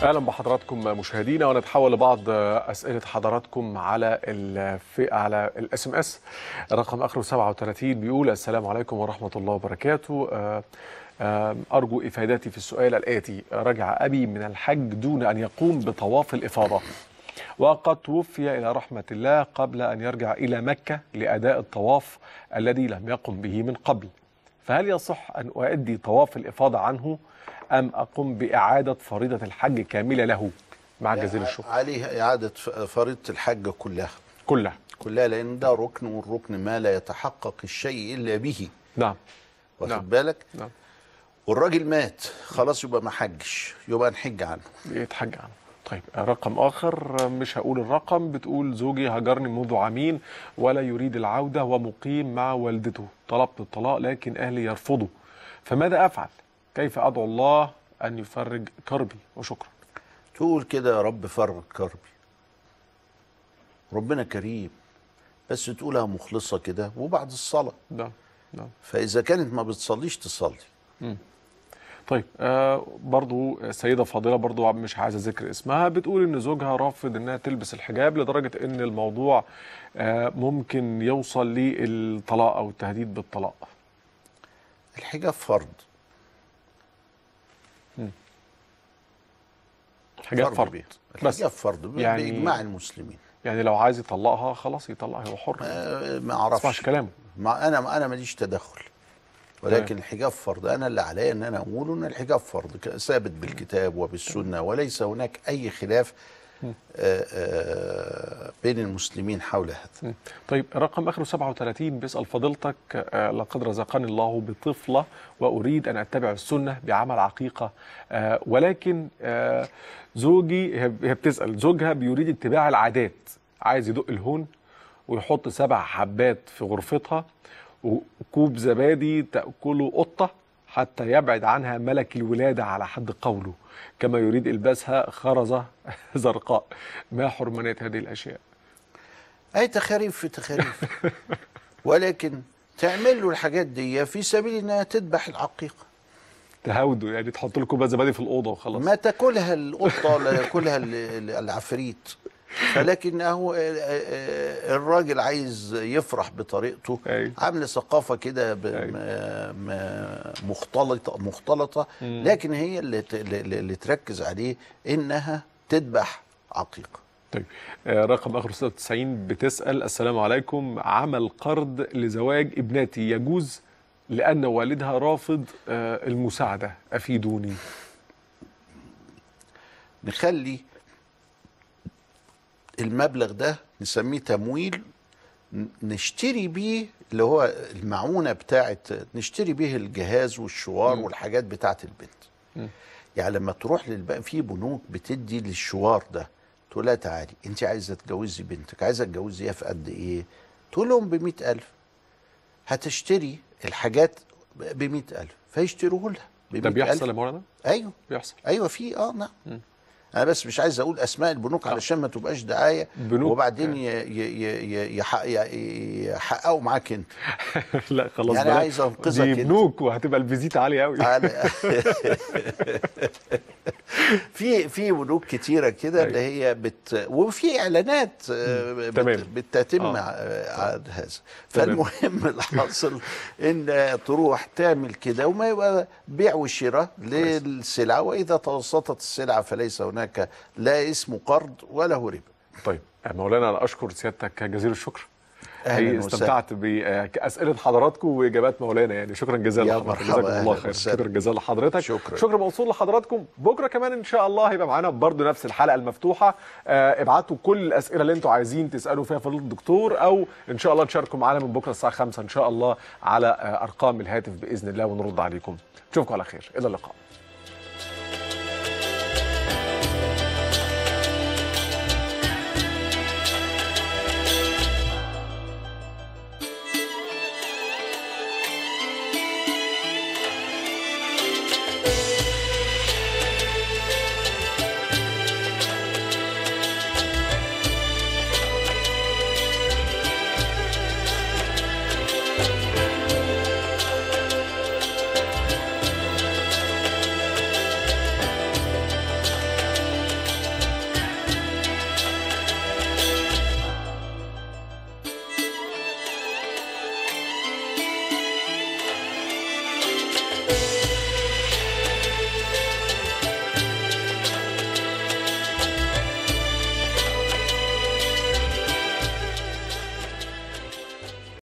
اهلا بحضراتكم مشاهدينا ونتحول لبعض اسئله حضراتكم على الفئه على الاس ام اس رقم اخره 37 بيقول السلام عليكم ورحمه الله وبركاته آه، آه، ارجو افادتي في السؤال الاتي رجع ابي من الحج دون ان يقوم بطواف الافاضه وقد توفي الى رحمه الله قبل ان يرجع الى مكه لاداء الطواف الذي لم يقم به من قبل فهل يصح ان اؤدي طواف الافاضه عنه ام اقوم باعاده فريضه الحج كامله له مع جزيل الشكر عليه إعادة ف- فريضة الحج كلها كلها كلها لأن ده ركن والركن ما لا يتحقق الشيء إلا به نعم واخد نعم. بالك نعم والراجل مات خلاص يبقى ما حجش يبقى نحج عنه يتحج عنه طيب رقم آخر مش هقول الرقم بتقول زوجي هجرني منذ عامين ولا يريد العودة ومقيم مع والدته طلبت الطلاق لكن أهلي يرفضوا فماذا أفعل؟ كيف أدعو الله أن يفرج كربي وشكرا تقول كده يا رب فرج كربي ربنا كريم بس تقولها مخلصة كده وبعد الصلاة نعم نعم فإذا كانت ما بتصليش تصلي طيب آه برضو سيدة فاضلة برضو مش عايزة ذكر اسمها بتقول ان زوجها رافض انها تلبس الحجاب لدرجة ان الموضوع آه ممكن يوصل للطلاق او التهديد بالطلاق الحجاب فرض حجاب فرض بيه. بس الحجاب فرض يعني- بإجماع المسلمين يعني لو عايز يطلقها خلاص يطلقها هو حر آه، ما ما اعرفش تسمعش كلامه ما انا انا ماليش تدخل ولكن الحجاب فرض انا اللي عليا ان انا اقول ان الحجاب فرض ك- ثابت بالكتاب وبالسنه وليس هناك اي خلاف آه، آه، بين المسلمين حول هذا مم. طيب رقم اخره 37 بيسال فضيلتك آه، لقد رزقني الله بطفله واريد ان اتبع السنه بعمل عقيقه آه، ولكن آه، زوجي هي هي بتسال زوجها بيريد اتباع العادات عايز يدق الهون ويحط سبع حبات في غرفتها وكوب زبادي تاكله قطه حتى يبعد عنها ملك الولاده على حد قوله كما يريد الباسها خرزه زرقاء ما حرمانيه هذه الاشياء اي تخاريف في تخاريف ولكن تعمل له الحاجات دي في سبيل انها تذبح العقيقه تهاودوا يعني تحط لكم بقى زبادي في الاوضه وخلاص ما تاكلها القطه ولا ياكلها ال- ال- العفريت فلكن هو الراجل عايز يفرح بطريقته أيوة. عامل ثقافه كده ب- أيوة. م- م- مختلطه مختلطه لكن هي اللي ت- اللي اللي تركز عليه انها تذبح عقيقه طيب آه، رقم اخر 96 بتسال السلام عليكم عمل قرض لزواج ابنتي يجوز لان والدها رافض آه، المساعده افيدوني نخلي المبلغ ده نسميه تمويل ن- نشتري بيه اللي هو المعونه بتاعت نشتري بيه الجهاز والشوار مم. والحاجات بتاعت البنت مم. يعني لما تروح للبنك في بنوك بتدي للشوار ده تقول لها تعالي انت عايزه تجوزي بنتك عايزه تجوزيها في قد ايه تقول لهم ب ألف هتشتري الحاجات ب 100000 فيشتروه لها ب ده 100,000. بيحصل يا مولانا ايوه بيحصل ايوه في اه نعم انا بس مش عايز اقول اسماء البنوك علشان ما تبقاش دعايه بنوك. وبعدين ي- ي- ي- يحق- ي- يحققوا معاك انت لا خلاص يعني بلاش. عايز أنقذك دي أنت. بنوك وهتبقى الفيزيتا عاليه قوي على- في في بنوك كتيره كده اللي هي بت وفي اعلانات آه، بت- تمام. بتتم آه. آه، عن هذا تمام. فالمهم الحاصل ان تروح تعمل كده وما يبقى بيع وشراء للسلعه واذا توسطت السلعه فليس هناك لا اسم قرض ولا هو ربا طيب آه، مولانا انا اشكر سيادتك جزيل الشكر أهلاً حقيقي وسهلاً. استمتعت باسئله حضراتكم واجابات مولانا يعني شكرا جزيلا يا لحضرتك مرحبا، جزاكم الله أهلاً خير وسهلاً. شكرا جزيلا لحضرتك شكراً. شكرا موصول لحضراتكم بكره كمان ان شاء الله هيبقى معانا برضو نفس الحلقه المفتوحه آه ابعتوا كل الاسئله اللي انتم عايزين تسالوا فيها فضيله الدكتور او ان شاء الله تشاركوا معانا من بكره الساعه 5 ان شاء الله على آه ارقام الهاتف باذن الله ونرد عليكم نشوفكم على خير الى اللقاء